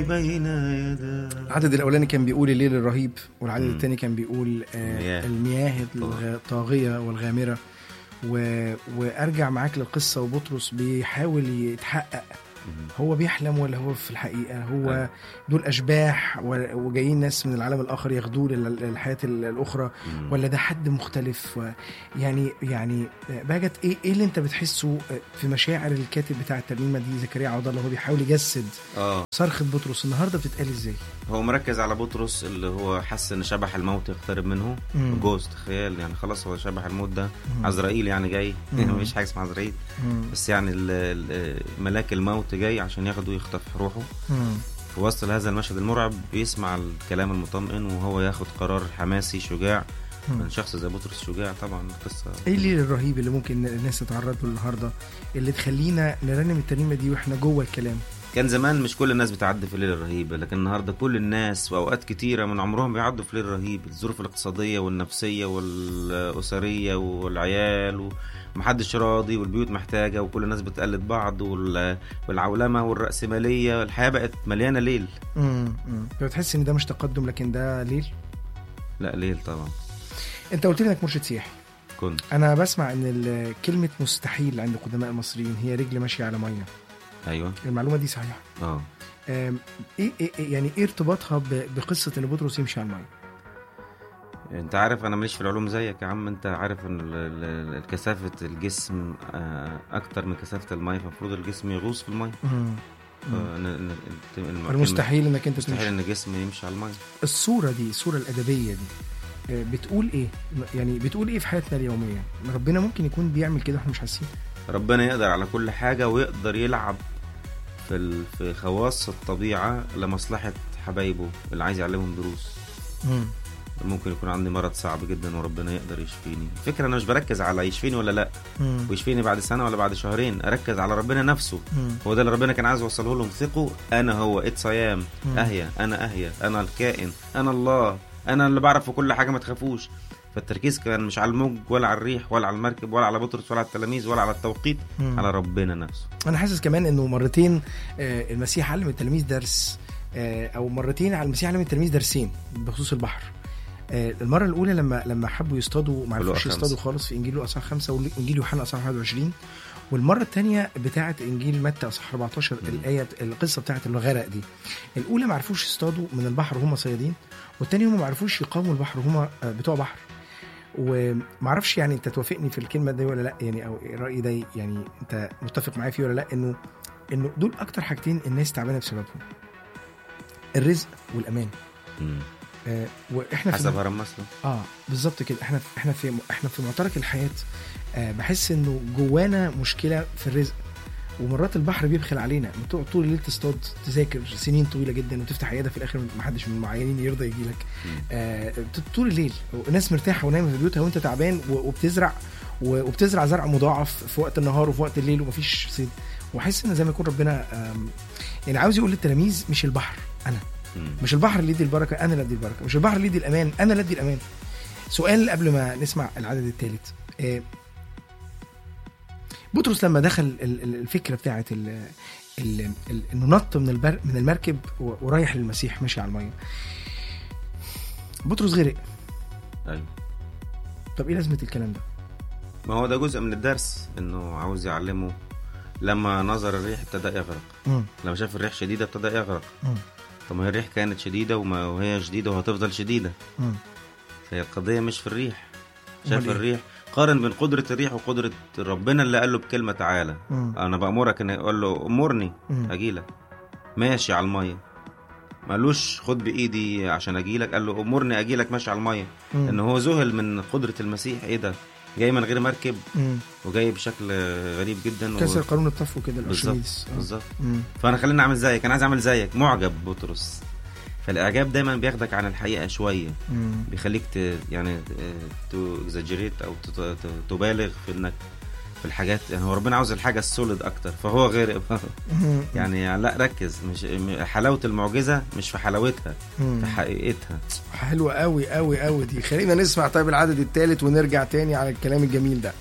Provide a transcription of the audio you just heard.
بين يدا العدد الاولاني كان بيقول الليل الرهيب والعدد مم. الثاني كان بيقول آه المياه. المياه الغ- الطاغيه والغامره و... وارجع معاك للقصه وبطرس بيحاول يتحقق هو بيحلم ولا هو في الحقيقه هو أيوة. دول اشباح و- وجايين ناس من العالم الاخر ياخدوه لل- للحياه ال- الاخرى مم. ولا ده حد مختلف و- يعني يعني بهجت ايه ايه اللي انت بتحسه في مشاعر الكاتب بتاع الترنيمه دي زكريا عوض الله هو بيحاول يجسد اه صرخه بطرس النهارده بتتقال ازاي؟ هو مركز على بطرس اللي هو حس ان شبح الموت يقترب منه مم. جوست خيال يعني خلاص هو شبح الموت ده مم. عزرائيل يعني جاي مم. مفيش حاجه اسمها عزرائيل مم. بس يعني ال- ال- ملاك الموت جاي عشان ياخده يخطف روحه مم. في وسط هذا المشهد المرعب بيسمع الكلام المطمئن وهو ياخد قرار حماسي شجاع مم. من شخص زي بطرس شجاع طبعا قصه ايه الليل الرهيب اللي ممكن الناس تتعرض له النهارده اللي تخلينا نرنم الترنيمه دي واحنا جوه الكلام كان زمان مش كل الناس بتعدي في الليل الرهيب لكن النهارده كل الناس واوقات كتيره من عمرهم بيعدوا في الليل الرهيب الظروف الاقتصاديه والنفسيه والاسريه والعيال ومحدش راضي والبيوت محتاجه وكل الناس بتقلد بعض وال- والعولمه والراسماليه الحياه بقت مليانه ليل امم بتحس ان ده مش تقدم لكن ده ليل لا ليل طبعا انت قلت لي انك مرشد سياحي كنت انا بسمع ان ال- كلمه مستحيل عند قدماء المصريين هي رجل ماشيه على ميه ايوه المعلومه دي صحيحه اه أم، ايه إيه- إيه- يعني ايه ارتباطها ب- بقصه ان بطرس يمشي على الميه انت عارف انا ماليش في العلوم زيك يا عم انت عارف ان ال- ال- ال- كثافه الجسم آه، اكتر من كثافه الميه فالمفروض الجسم يغوص في الميه مم. آه، إن- إن- الم- المستحيل انك انت مستحيل تمشي ان الجسم يمشي على الميه الصوره دي الصوره الادبيه دي آه، بتقول ايه يعني بتقول ايه في حياتنا اليوميه ربنا ممكن يكون بيعمل كده واحنا مش حاسين ربنا يقدر على كل حاجه ويقدر يلعب في ال- في خواص الطبيعه لمصلحه حبايبه اللي عايز يعلمهم دروس ممكن يكون عندي مرض صعب جدا وربنا يقدر يشفيني الفكره انا مش بركز على يشفيني ولا لا مم. ويشفيني بعد سنه ولا بعد شهرين اركز على ربنا نفسه مم. هو ده اللي ربنا كان عايز يوصله لهم ثقوا انا هو اتس ايام مم. اهيا انا اهيا انا الكائن انا الله انا اللي بعرف في كل حاجه ما تخافوش فالتركيز كان مش على الموج ولا على الريح ولا على المركب ولا على بطرس ولا على التلاميذ ولا على التوقيت مم. على ربنا نفسه انا حاسس كمان انه مرتين آه، المسيح علم التلاميذ درس آه، او مرتين على المسيح علم التلاميذ درسين بخصوص البحر آه، المره الاولى لما لما حبوا يصطادوا ما في لوقا عرفوش خمسة. يصطادوا خالص في انجيل لوقا اصحاح 5 وانجيل يوحنا اصحاح 21 والمره الثانيه بتاعه انجيل متى اصحاح 14 مم. الايه القصه بتاعه الغرق دي الاولى ما عرفوش يصطادوا من البحر وهم صيادين والثانيه هم ما عرفوش يقاوموا البحر وهم آه، بتوع بحر وما اعرفش يعني انت توافقني في الكلمه دي ولا لا يعني او الراي ده يعني انت متفق معايا فيه ولا لا انه انه دول اكتر حاجتين الناس تعبانه بسببهم الرزق والامان مم. آه واحنا حسب في هرم مسلم اه بالظبط كده احنا احنا في احنا في معترك الحياه آه بحس انه جوانا مشكله في الرزق ومرات البحر بيبخل علينا بتقعد طول الليل تصطاد تذاكر سنين طويله جدا وتفتح عياده في الاخر ما حدش من المعينين يرضى يجي لك مم. آه طول الليل الناس مرتاحه ونايمه في بيوتها وانت تعبان و- وبتزرع و- وبتزرع زرع مضاعف في وقت النهار وفي وقت الليل ومفيش صيد واحس ان زي ما يكون ربنا آم، يعني عاوز يقول للتلاميذ مش البحر انا مم. مش البحر اللي يدي البركه انا اللي ادي البركه مش البحر اللي يدي الامان انا اللي ادي الامان سؤال قبل ما نسمع العدد الثالث بطرس لما دخل ال- ال- الفكره بتاعت ال- ال- ال- انه نط من البر من المركب و- ورايح للمسيح ماشي على الميه بطرس غرق ايوه طب ايه لازمه الكلام ده ما هو ده جزء من الدرس انه عاوز يعلمه لما نظر الريح ابتدى يغرق مم. لما شاف الريح شديده ابتدى يغرق مم. طب ما هي الريح كانت شديده وما وهي شديده وهتفضل شديده مم. فهي القضيه مش في الريح أمال شاف إيه؟ الريح قارن بين قدره الريح وقدره ربنا اللي قال له بكلمه تعالى مم. انا بامرك ان اقول له امرني مم. اجيلك ماشي على الميه ما قالوش خد بايدي عشان اجيلك قال له امرني اجيلك ماشي على الميه مم. ان هو ذهل من قدره المسيح ايه ده جاي من غير مركب مم. وجاي بشكل غريب جدا و- كسر قانون الطفو كده بالظبط الارشميدس آه. بالظبط مم. فانا خليني اعمل زيك انا عايز اعمل زيك معجب بطرس فالاعجاب دايما بياخدك عن الحقيقه شويه مم. بيخليك ت... يعني تو اكزاجيريت او ت... ت... تبالغ في انك في الحاجات يعني هو ربنا عاوز الحاجه السوليد اكتر فهو غير مم. يعني لا ركز مش م- حلاوه المعجزه مش في حلاوتها مم. في حقيقتها حلوة قوي قوي قوي دي خلينا نسمع طيب العدد الثالث ونرجع تاني على الكلام الجميل ده